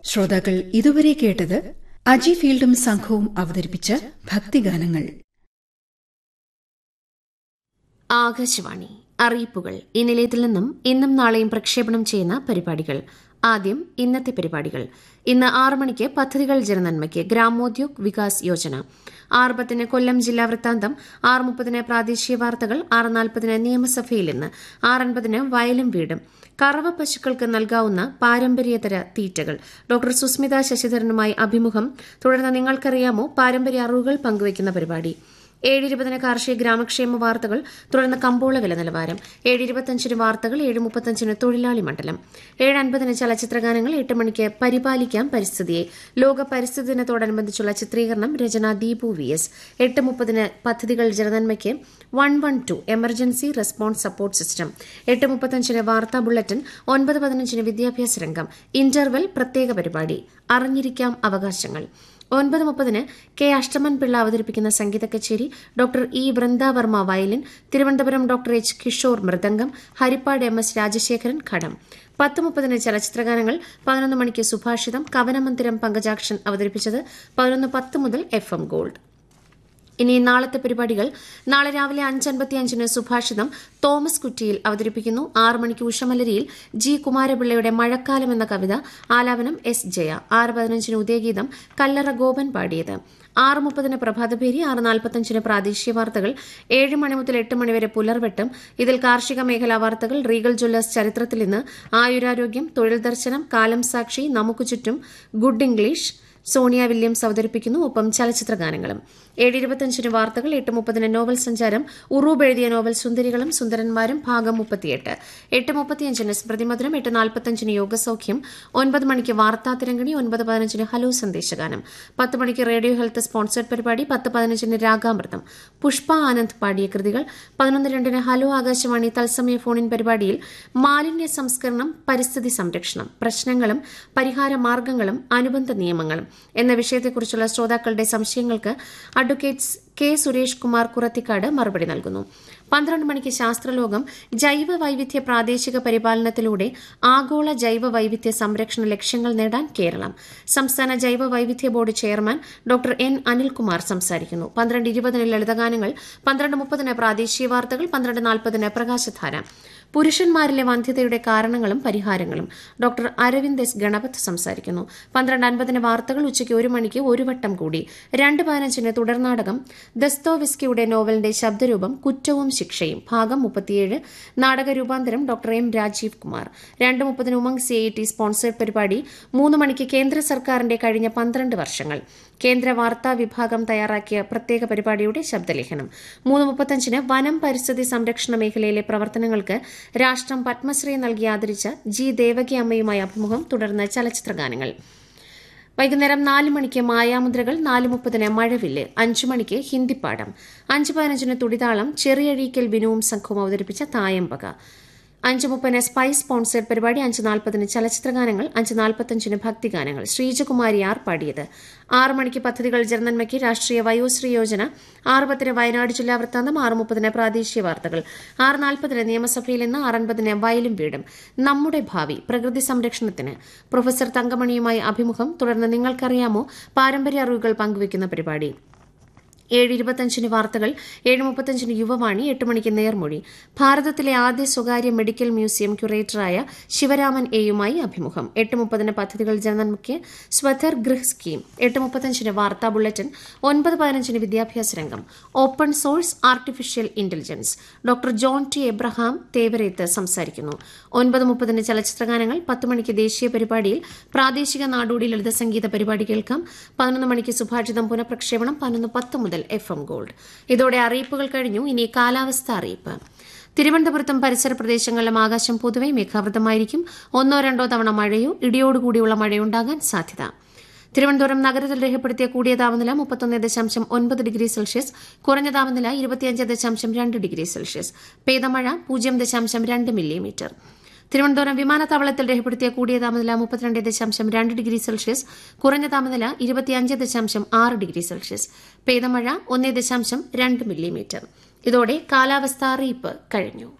ശ്രോതാക്കൾ ഇതുവരെ കേട്ടത് അജി ഫീൽഡും സംഘവും അവതരിപ്പിച്ച ഭക്തിഗാനങ്ങൾ ആകാശവാണി അറിയിപ്പുകൾ ഈ നിലയത്തിൽ നിന്നും ഇന്നും നാളെയും പ്രക്ഷേപണം ചെയ്യുന്ന പരിപാടികൾ ആദ്യം ഇന്നത്തെ പരിപാടികൾ ഇന്ന് ആറ് മണിക്ക് പദ്ധതികൾ ജനനന്മയ്ക്ക് ഗ്രാമോദ്യോഗ് വികാസ് യോജന ആറ് പത്തിന് കൊല്ലം ജില്ലാ വൃത്താന്തം ആറ് മുപ്പതിന് പ്രാദേശിക വാർത്തകൾ ആറ് നാൽപ്പതിന് നിയമസഭയിൽ ഇന്ന് ആറ് അൻപതിന് വയലും വീടും കറവ പശുക്കൾക്ക് നൽകാവുന്ന പാരമ്പര്യേതര തീറ്റകൾ ഡോക്ടർ സുസ്മിത ശശിധരനുമായി അഭിമുഖം തുടർന്ന് നിങ്ങൾക്കറിയാമോ പാരമ്പര്യ അറിവുകൾ പങ്കുവയ്ക്കുന്ന പരിപാടി ഏഴ് ഇരുപതിന് കാർഷിക ഗ്രാമക്ഷേമ വാർത്തകൾ തുടർന്ന് കമ്പോള വില നിലവാരം ഏഴ് ഇരുപത്തഞ്ചിന് വാർത്തകൾ ഏഴ് മുപ്പത്തഞ്ചിന് തൊഴിലാളി മണ്ഡലം ഏഴ് അൻപതിന് ചലച്ചിത്രഗാനങ്ങൾ എട്ട് മണിക്ക് പരിപാലിക്കാം പരിസ്ഥിതിയെ ലോക പരിസ്ഥിതി ദിനത്തോടനുബന്ധിച്ചുള്ള ചിത്രീകരണം രചന ദീപു വി എസ് എട്ട് മുപ്പതിന് പദ്ധതികൾ ജനനന്മയ്ക്ക് one one two emergency response support system എട്ട് മുപ്പത്തഞ്ചിന് വാർത്താ ബുള്ളറ്റിൻ ഒൻപത് പതിനഞ്ചിന് വിദ്യാഭ്യാസ രംഗം ഇന്റർവെൽ പ്രത്യേക പരിപാടി അറിഞ്ഞിരിക്കാം അവകാശങ്ങൾ ഒൻപത് മുപ്പതിന് കെ അഷ്ടമൻ പിള്ള അവതരിപ്പിക്കുന്ന സംഗീത കച്ചേരി doctor E Vrinda Varma violin Thiruvananthapuram doctor H Kishore mridangam Harippad M S Rajasekharan ghatam പത്ത് മുപ്പതിന് ചലച്ചിത്രഗാനങ്ങൾ പതിനൊന്ന് മണിക്ക് സുഭാഷിതം കവനമന്ദിരം പങ്കജാക്ഷൻ അവതരിപ്പിച്ചത് പതിനൊന്ന് പത്ത് മുതൽ എഫ് എം ഗോൾഡ് ഇനി നാളത്തെ പരിപാടികൾ നാളെ രാവിലെ അഞ്ചൻപത്തിയഞ്ചിന് സുഭാഷിതം തോമസ് കുറ്റിയിൽ അവതരിപ്പിക്കുന്നു ആറ് മണിക്ക് ഉഷമലരിയിൽ ജി കുമാരപിള്ളയുടെ മഴക്കാലം എന്ന കവിത ആലാപനം എസ് ജയ ആറ് പതിനഞ്ചിന് ഉദയഗീതം കല്ലറ ഗോപൻ പാടിയത് ആറ് മുപ്പതിന് പ്രഭാതഭേരി ആറ് നാൽപ്പത്തഞ്ചിന് പ്രാദേശിക വാർത്തകൾ ഏഴ് മണി മുതൽ എട്ട് മണിവരെ പുലർവെട്ടം ഇതിൽ കാർഷിക മേഖലാ വാർത്തകൾ റീഗൽ ജ്വല്ലേഴ്സ് ചരിത്രത്തിൽ ഇന്ന് ആയുരാരോഗ്യം തൊഴിൽ ദർശനം കാലം സാക്ഷി നമുക്ക് ചുറ്റും ഗുഡ് ഇംഗ്ലീഷ് സോണിയ വില്യംസ് അവതരിപ്പിക്കുന്നു ഒപ്പം ചലച്ചിത്ര ഗാനങ്ങളും ഏഴ് ഇരുപത്തഞ്ചിന് വാർത്തകൾ എട്ട് മുപ്പതിന് നോവൽ സഞ്ചാരം ഉറൂബ് എഴുതിയ നോവൽ സുന്ദരികളും സുന്ദരന്മാരും ഭാഗം മുപ്പത്തിയെട്ട് എട്ട് മുപ്പത്തിയഞ്ചിന് സ്മൃതിമധുരം എട്ട് നാൽപ്പത്തഞ്ചിന് യോഗസൌഖ്യം ഒൻപത് മണിക്ക് വാർത്താ തിരങ്കണി ഒൻപത് പതിനഞ്ചിന് ഹലോ സന്ദേശഗാനം പത്ത് മണിക്ക് റേഡിയോ ഹെൽത്ത് സ്പോൺസർഡ് പരിപാടി പത്ത് പതിനഞ്ചിന് രാഗാമൃതം പുഷ്പ ആനന്ദ് പാടിയ കൃതികൾ പതിനൊന്ന് രണ്ടിന് ഹലോ ആകാശവാണി തത്സമയ ഫോണിൻ പരിപാടിയിൽ മാലിന്യ സംസ്കരണം പരിസ്ഥിതി സംരക്ഷണം പ്രശ്നങ്ങളും പരിഹാര മാർഗങ്ങളും അനുബന്ധ നിയമങ്ങളും എന്ന വിഷയത്തെക്കുറിച്ചുള്ള ശ്രോതാക്കളുടെ സംശയങ്ങൾക്ക് അഡ്വക്കേറ്റ് കെ സുരേഷ് കുമാർ കുറത്തിക്കാട് മറുപടി നൽകുന്നു പന്ത്രണ്ട് മണിക്ക് ശാസ്ത്രലോകം ജൈവ വൈവിധ്യ പ്രാദേശിക പരിപാലനത്തിലൂടെ ആഗോള ജൈവ വൈവിധ്യ സംരക്ഷണ ലക്ഷ്യങ്ങൾ നേടാൻ കേരളം സംസ്ഥാന ജൈവ വൈവിധ്യ board chairman doctor N Anilkumar സംസാരിക്കുന്നു പന്ത്രണ്ട് ഇരുപതിന് ലളിതഗാനങ്ങൾ പന്ത്രണ്ട് മുപ്പതിന് പ്രാദേശിക വാർത്തകൾ പന്ത്രണ്ട് നാൽപ്പതിന് പ്രകാശധാര പുരുഷന്മാരിലെ വന്ധ്യതയുടെ കാരണങ്ങളും പരിഹാരങ്ങളും ഡോക്ടർ അരവിന്ദ് എസ് ഗണപത് സംസാരിക്കുന്നു പന്ത്രണ്ട് അൻപതിന് വാർത്തകൾ ഉച്ചയ്ക്ക് ഒരു മണിക്ക് ഒരു വട്ടം കൂടി രണ്ട് പതിനഞ്ചിന് തുടർനാടകം ദസ്തോവിസ്കിയുടെ നോവലിന്റെ ശബ്ദരൂപം കുറ്റവും ശിക്ഷയും ഭാഗം മുപ്പത്തിയേഴ് നാടക രൂപാന്തരം ഡോക്ടർ എം രാജീവ് കുമാർ രണ്ട് മുപ്പതിന് Umang C I T sponsored പരിപാടി മൂന്ന് മണിക്ക് കേന്ദ്ര സർക്കാരിന്റെ കഴിഞ്ഞ പന്ത്രണ്ട് വർഷങ്ങൾ കേന്ദ്ര വാർത്താ വിഭാഗം തയ്യാറാക്കിയ പ്രത്യേക പരിപാടിയുടെ ശബ്ദലേഖനം മൂന്ന് മുപ്പത്തഞ്ചിന് വനം പരിസ്ഥിതി സംരക്ഷണ മേഖലയിലെ പ്രവർത്തനങ്ങൾക്ക് രാഷ്ട്രം പത്മശ്രീ നൽകി ആദരിച്ച ജി ദേവകി അമ്മയുമായി അഭിമുഖം തുടർന്ന് ചലച്ചിത്രഗാനങ്ങൾ വൈകുന്നേരം നാല് മണിക്ക് മായാമുദ്രകൾ നാല് മുപ്പതിന് മഴവില്ല് അഞ്ചു മണിക്ക് ഹിന്ദിപ്പാടം അഞ്ച് പതിനഞ്ചിന് തുടിതാളം ചെറിയഴീക്കൽ വിനുവും സംഘവും അവതരിപ്പിച്ച തായമ്പക അഞ്ച് മുപ്പതിന് സ്പൈസ് സ്പോൺസേഡ് പരിപാടി അഞ്ച് നാൽപ്പതിന് ചലച്ചിത്രഗാനങ്ങൾ അഞ്ച് നാൽപ്പത്തഞ്ചിന് ഭക്തിഗാനങ്ങൾ ശ്രീജകുമാരി ആർ പാടിയത് ആറ് മണിക്ക് പദ്ധതികൾ ജനനന്മയ്ക്ക് രാഷ്ട്രീയ വയോശ്രീ യോജന ആറ് പത്തിന് വയനാട് ജില്ലാ വൃത്താന്തം ആറ് മുപ്പതിന് പ്രാദേശിക വാർത്തകൾ ആറ് നാൽപ്പതിന് നിയമസഭയിൽ നിന്ന് ആറൻപതിന് വയലും വീടും നമ്മുടെ ഭാവി പ്രകൃതി സംരക്ഷണത്തിന് പ്രൊഫസർ തങ്കമണിയുമായി അഭിമുഖം തുടർന്ന് നിങ്ങൾക്കറിയാമോ പാരമ്പര്യ അറിവുകൾ പങ്കുവയ്ക്കുന്ന പരിപാടി ഏഴ് ഇരുപത്തഞ്ചിന് വാർത്തകൾ ഏഴ് മുപ്പത്തഞ്ചിന് യുവവാണി എട്ട് മണിക്ക് നേർമൊഴി ഭാരതത്തിലെ ആദ്യ സ്വകാര്യ മെഡിക്കൽ മ്യൂസിയം ക്യൂറേറ്ററായ ശിവരാമൻ എയുമായി അഭിമുഖം എട്ട് മുപ്പതിന് പദ്ധതികൾ ജനനന്മയ്ക്ക് സ്വധർ ഗൃഹ് സ്കീം എട്ട് മുപ്പത്തഞ്ചിന് വാർത്താ ബുള്ളറ്റിൻ ഒൻപത് പതിനഞ്ചിന് വിദ്യാഭ്യാസ രംഗം open source artificial intelligence doctor John T Abraham Thevareth സംസാരിക്കുന്നു ഒൻപത് മുപ്പതിന് ചലച്ചിത്രഗാനങ്ങൾ പത്ത് മണിക്ക് ദേശീയ പരിപാടിയിൽ പ്രാദേശിക നാടോടി ലളിത സംഗീത പരിപാടി കേൾക്കാം പതിനൊന്ന് മണിക്ക് സുഭാഷിതം പുനഃപ്രക്ഷേപണം പതിനൊന്ന് പത്ത് മുതൽ എഫ് എം ഗോൾഡ് ഇതോടെ അറിയിപ്പുകൾ കഴിഞ്ഞു ഇനി കാലാവസ്ഥ അറിയിപ്പ് തിരുവനന്തപുരത്തും പരിസര പ്രദേശങ്ങളിലും ആകാശം പൊതുവെ മേഘാവൃതമായിരിക്കും ഒന്നോ രണ്ടോ തവണ മഴയോ ഇടിയോടുകൂടിയുള്ള മഴയുണ്ടാകാൻ സാധ്യത തിരുവനന്തപുരം നഗരത്തിൽ രേഖപ്പെടുത്തിയ കൂടിയ താപനില മുപ്പത്തൊന്ന് ദശാംശം ഒൻപത് ഡിഗ്രി സെൽഷ്യസ് കുറഞ്ഞ താപനില ഇരുപത്തിയഞ്ച് ദശാംശം രണ്ട് ഡിഗ്രി സെൽഷ്യസ് പെയ്തമഴ പൂജ്യം ദശാംശം രണ്ട് മില്ലിമീറ്റർ തിരുവനന്തപുരം വിമാനത്താവളത്തിൽ രേഖപ്പെടുത്തിയ കൂടിയ താപനില മുപ്പത്തിരണ്ട് ദശാംശം രണ്ട് ഡിഗ്രി സെൽഷ്യസ് കുറഞ്ഞ താപനില ഇരുപത്തിയഞ്ച് ദശാംശം ആറ് ഡിഗ്രി സെൽഷ്യസ് പെയ്ത മഴ ഒന്ന് ദശാംശം രണ്ട് മില്ലിമീറ്റർ ഇതോടെ കാലാവസ്ഥാ അറിയിപ്പ് കഴിഞ്ഞു